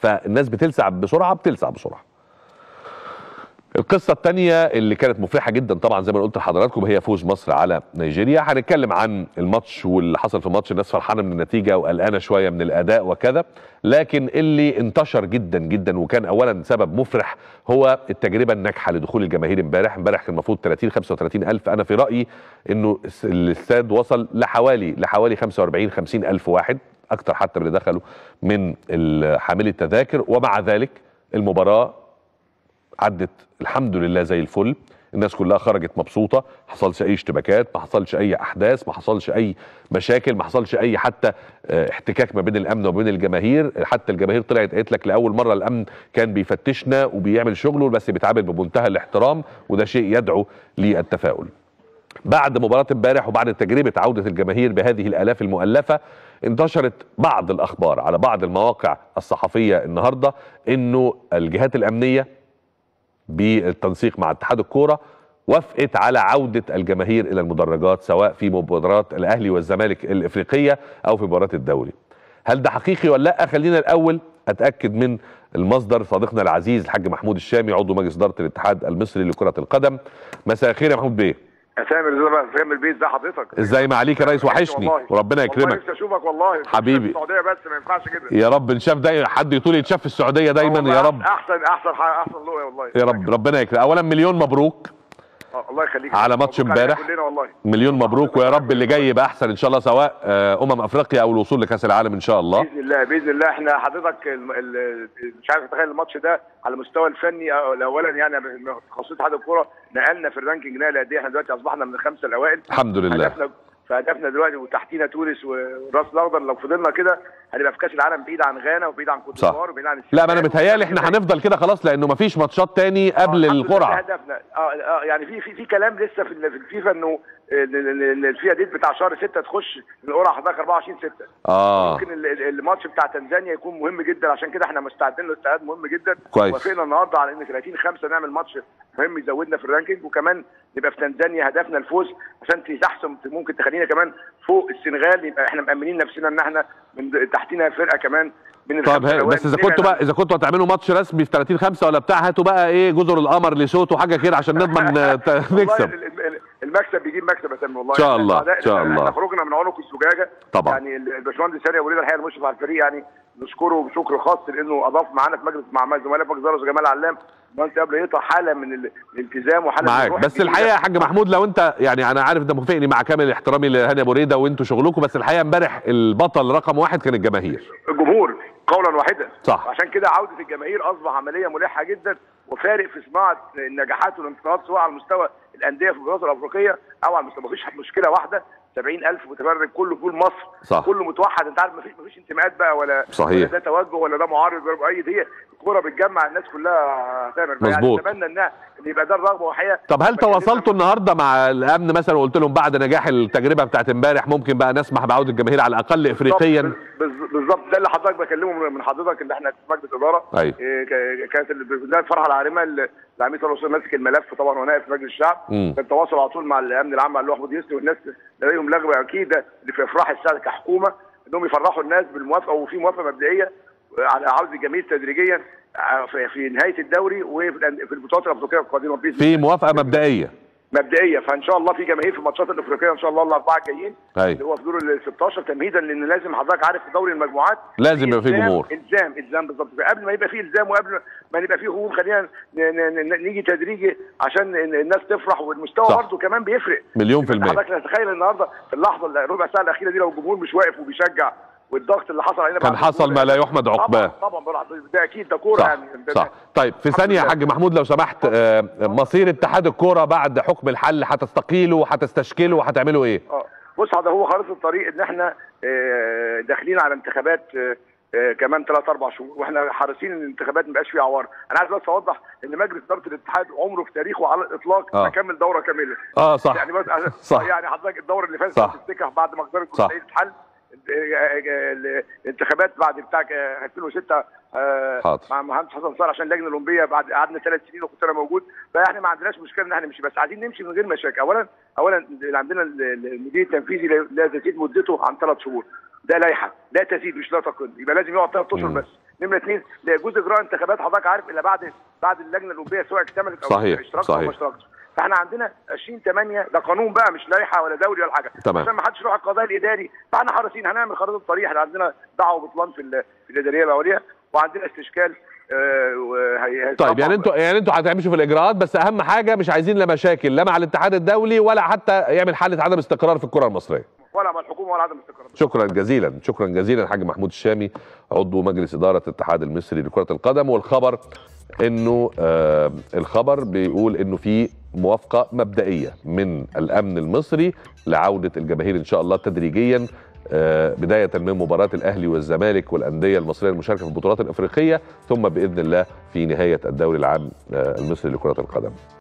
فالناس بتلسع بسرعه بتلسع بسرعه القصة الثانية اللي كانت مفرحة جدا طبعا زي ما قلت لحضراتكم هي فوز مصر على نيجيريا هنتكلم عن الماتش واللي حصل في الماتش الناس فرحانة من النتيجة وقلقانة شوية من الأداء وكذا لكن اللي انتشر جدا جدا وكان أولا سبب مفرح هو التجربة الناجحة لدخول الجماهير امبارح امبارح كان المفروض 30 35 ألف أنا في رأيي إنه الاستاد وصل لحوالي لحوالي 45 50 ألف واحد أكتر حتى من اللي دخلوا من حاملي التذاكر ومع ذلك المباراة عدت الحمد لله زي الفل الناس كلها خرجت مبسوطه ما حصلش اي اشتباكات ما حصلش اي احداث ما حصلش اي مشاكل ما حصلش اي حتى احتكاك ما بين الامن وبين الجماهير حتى الجماهير طلعت قالت لك لاول مره الامن كان بيفتشنا وبيعمل شغله بس بيتعامل بمنتهى الاحترام وده شيء يدعو للتفاؤل بعد مباراة امبارح وبعد تجربة عودة الجماهير بهذه الآلاف المؤلفة انتشرت بعض الأخبار على بعض المواقع الصحفية النهاردة إنه الجهات الأمنية بالتنسيق مع اتحاد الكوره وافقت على عوده الجماهير الى المدرجات سواء في مباراه الاهلي والزمالك الافريقيه او في مباراه الدوري. هل ده حقيقي ولا لا؟ خلينا الاول اتاكد من المصدر صديقنا العزيز الحاج محمود الشامي عضو مجلس اداره الاتحاد المصري لكره القدم. مساء الخير يا محمود بيه. يا سامر ازاي من البيت ازي حضرتك ازاي ما عليك يا ريس وحشني وربنا يكرمك والله نفسي اشوفك والله حبيبي السعوديه بس ما ينفعش كده يا رب نشاف دايما حد يطول يتشاف في السعوديه دايما يا رب احسن احسن احسن لقيا والله يا رب ربنا يكرمك اولا مليون مبروك الله يخليك على ماتش امبارح كلنا والله مليون مبروك ويا رب اللي جاي يبقى احسن ان شاء الله سواء امم افريقيا او الوصول لكاس العالم ان شاء الله باذن الله باذن الله احنا حضرتك مش عارف اتخيل الماتش ده على المستوى الفني اولا يعني خاصيه اتحاد الكوره نقلنا في الرانكينج نقله قد ايه احنا دلوقتي اصبحنا من الخمسه الاوائل الحمد لله هدفنا فهدفنا دلوقتي وتحتينا تونس والراس الاخضر لو فضلنا كده هنبقى في كاس العالم بعيد عن غانا وبعيد عن كوت ديفوار وبعيد عن لا ما انا متهيالي احنا هنفضل كده خلاص لانه ما فيش ماتشات تاني قبل آه القرعه هدفنا اه اه يعني في في في كلام لسه في في الفيفا انه الفيفا ديت بتاع شهر 6 تخش القرعه حضرتك 24 6 اه ممكن الماتش بتاع تنزانيا يكون مهم جدا عشان كده احنا مستعدين له استعداد مهم جدا كويس وافقنا النهارده على ان 30 5 نعمل ماتش مهم يزودنا في الرانكينج وكمان نبقى في تنزانيا هدفنا الفوز عشان تحسم ممكن تخلينا كمان فوق السنغال يبقى احنا مأمنين نفسنا ان احنا من تحتينا فرقه كمان من طب هي بس اذا كنتوا بقى اذا كنتوا هتعملوا ماتش رسمي في 30 5 ولا بتاع هاتوا بقى ايه جزر القمر لسوتو حاجه كده عشان نضمن نكسب المكسب بيجيب مكسب يا سامي والله ان شاء الله ان شاء الله احنا خرجنا من عنق الزجاجه طبعا يعني الباشمهندس هاني ابو ريده الحقيقه المشرف على الفريق يعني نشكره بشكر خاص لانه اضاف معانا في مجلس مع زملاء في مجلس جمال علام انت قبل يقطع حاله من الالتزام وحاله معاك من بس الحقيقه يا حاج محمود لو انت يعني انا عارف ده موافقني مع كامل احترامي لهاني ابو ريده وانتوا شغلكم بس الحقيقه امبارح البطل رقم واحد كان الجماهير الجمهور قولا واحدا صح عشان كده عوده الجماهير اصبح عمليه ملحه جدا وفارق في صناعه النجاحات والانتصارات سواء على مستوى الانديه في البطولات الافريقيه او على مستوى مفيش مشكله واحده 70000 متفرج كله في مصر صح. كله متوحد انت عارف مفيش مفيش انتماءات بقى ولا صحيح. ولا ده توجه ولا ده معارض ولا اي دي الكوره بتجمع الناس كلها تامر مظبوط. يعني اتمنى ان ان يبقى ده الرغبه وحقيقه طب هل تواصلتوا النهارده مع الامن مثلا وقلت لهم بعد نجاح التجربه بتاعت امبارح ممكن بقى نسمح بعوده الجماهير على الاقل افريقيا بالظبط ده اللي حضرتك بكلمه من حضرتك ان احنا في مجلس اداره ايوه إيه كانت الفرحه العارمه العميد صلى الله عليه وسلم ماسك الملف طبعا ونائب في مجلس الشعب كان تواصل على طول مع الامن العام قال له احمد يسري والناس لديهم لغوه اكيده اللي في افراح الساده كحكومه انهم يفرحوا الناس بالموافقه وفي موافقه مبدئيه على عوده الجماهير تدريجيا في نهايه الدوري وفي البطولات الافريقيه القادمه باذن في موافقه مبدئيه مبدئيه فان شاء الله في جماهير في الماتشات الافريقيه ان شاء الله الاربعه الجايين أيوة. اللي هو في دور ال 16 تمهيدا لان لازم حضرتك عارف في دوري المجموعات لازم يبقى في جمهور الزام الزام بالظبط قبل ما يبقى في الزام وقبل ما يبقى في هجوم خلينا نيجي تدريجي عشان الناس تفرح والمستوى برضه كمان بيفرق مليون في المية حضرتك تخيل النهارده في اللحظه الربع ساعه الاخيره دي لو الجمهور مش واقف وبيشجع والضغط اللي حصل علينا كان حصل ما لا يحمد عقباه طبعا طبعا ده اكيد ده كوره صح يعني صح طيب في ثانيه يا حاج محمود لو سمحت آه مصير اتحاد الكوره بعد حكم الحل هتستقيلوا هتستشكلوا وهتعملوا ايه؟ اه بص هذا هو خارطه الطريق ان احنا آه داخلين على انتخابات آه كمان ثلاث اربع شهور واحنا حريصين ان الانتخابات ما يبقاش فيها عوار انا عايز بس اوضح ان مجلس اداره الاتحاد عمره في تاريخه على الاطلاق آه. ما كمل دوره كامله اه صح يعني بس صح. يعني حضرتك الدوره اللي فاتت صح. تفتكر بعد ما قدرت صح. الحل الانتخابات بعد بتاع 2006 حاضر. مع المهندس حسن صار عشان اللجنه الاولمبيه بعد قعدنا ثلاث سنين وكنت انا موجود فاحنا ما عندناش مشكله ان احنا نمشي بس عايزين نمشي من غير مشاكل اولا اولا اللي عندنا المدير التنفيذي لا تزيد مدته عن ثلاث شهور ده لائحه لا تزيد مش لا تقل يبقى لازم يقعد ثلاث اشهر بس نمره اثنين لا يجوز اجراء انتخابات حضرتك عارف الا بعد بعد اللجنه الاولمبيه سواء اكتملت او صحيح، اشتركت صحيح. او ما اشتركتش فاحنا عندنا 20 8 ده قانون بقى مش لائحه ولا دوري ولا حاجه تمام. عشان ما حدش يروح القضاء الاداري فاحنا حريصين هنعمل خريطه طريق احنا عندنا دعوه بطلان في ال- في الاداريه العليا وعندنا استشكال آه، وهي- طيب يعني هيطبق- انتوا يعني انتوا هتمشوا في الاجراءات بس اهم حاجه مش عايزين لا مشاكل لا مع الاتحاد الدولي ولا حتى يعمل حاله عدم استقرار في الكره المصريه ولا مع الحكومه ولا عدم استقرار شكرا جزيلا شكرا جزيلا الحاج محمود الشامي عضو مجلس اداره الاتحاد المصري لكره القدم والخبر انه آه الخبر بيقول انه في موافقه مبدئيه من الامن المصري لعوده الجماهير ان شاء الله تدريجيا آه بدايه من مباراه الاهلي والزمالك والانديه المصريه المشاركه في البطولات الافريقيه ثم باذن الله في نهايه الدوري العام آه المصري لكره القدم